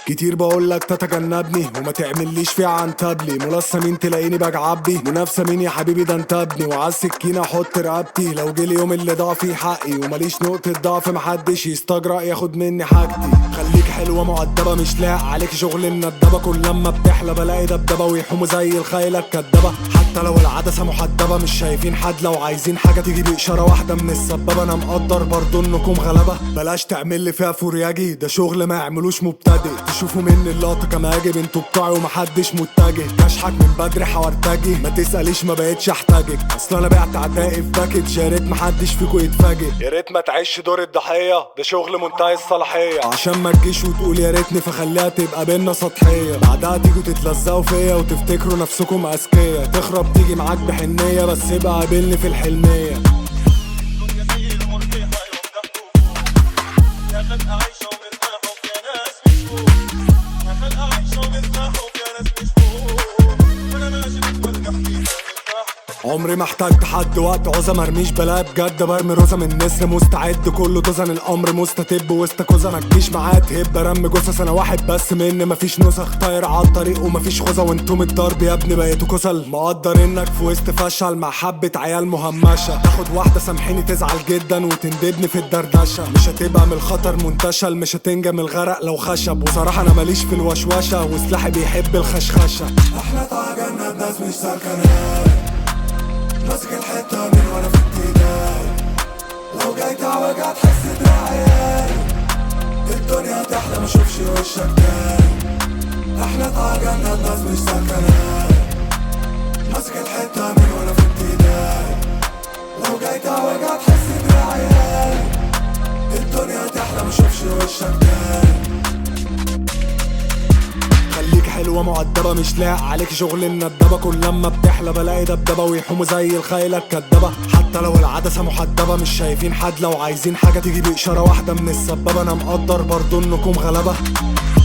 كتير بقولك تتجنبني وما تعمليش فيها عن تبلي منافسة مين تلاقيني بجعبي منافسة مين يا حبيبي ده انت ابني وعلى السكينة احط رقبتي لو جه اليوم اللي ضاع فيه حقي ومليش نقطة ضعف محدش يستجرأ ياخد مني حاجتي خليك حلوة مؤدبة مش لاق عليك شغل الندبة كل لما بتحلى بلاقي دبدبة ويحوموا زي الخيلة الكدبة حتى لو العدسة محدبة مش شايفين حد لو عايزين حاجة تيجي بإشارة واحدة من السبابة أنا مقدر برضو إنكم غلبة بلاش تعمل لي فيها فورياجي ده شغل ما يعملوش مبتدئ تشوفوا مني اللقطة كما يجب انتوا بتوعي ومحدش متجه كشحك من بدري حورتجي ما تسأليش ما بقتش احتاجك أصل أنا بعت عدائي في باكج يا ريت محدش فيكوا يتفاجئ يا ريت ما تعيش دور الضحية ده شغل منتهي الصلاحية عشان ما تجيش وتقول يا ريتني فخليها تبقى بينا سطحية بعدها تيجوا تتلزقوا فيا وتفتكروا نفسكم أذكياء تخرب تيجي معاك بحنية بس يبقى قابلني في الحلمية الدنيا زي المرجحة يوم تحكم يا خلق عايشة ومرتاحة وفيها ناس مشهور يا خلق عايشة ومرتاحة وفيها ناس مشهور وأنا ماشي بتولع فيها مرتاح عمري ما احتجت حد وقت عوزة مرميش بلاقي بجد برمي روزة من نسر مستعد كله توزن الامر مستتب وسط كوزة ما تجيش معايا تهب رم جثث انا واحد بس مني مفيش نسخ طاير على الطريق ومفيش خوذة وانتم الضرب يا ابني بقيتوا كسل مقدر انك في وسط فشل مع حبة عيال مهمشة تاخد واحدة سامحيني تزعل جدا وتندبني في الدردشة مش هتبقى من الخطر منتشل مش هتنجى من الغرق لو خشب وصراحة انا ماليش في الوشوشة وسلاحي بيحب الخشخشة احنا تعجلنا بناس مش سكنات ماسك الحتة من وانا في ابتدائي لو جاي تعوج هتحس دراعي الدنيا تحلى ما اشوفش وشك تاني احنا اتعجلنا الناس مش سكنات ماسك الحتة من وانا في ابتدائي لو جاي تعوج هتحس دراعي الدنيا تحلى ما اشوفش وشك تاني خليك حلوة مؤدبة مش لاق عليك شغل الندبة كل لما بتحلى بلاقي دبدبة ويحوموا زي الخيلة الكدبة حتى لو العدسة محدبة مش شايفين حد لو عايزين حاجة تيجي بإشارة واحدة من السبابة أنا مقدر برضو إنكم غلبة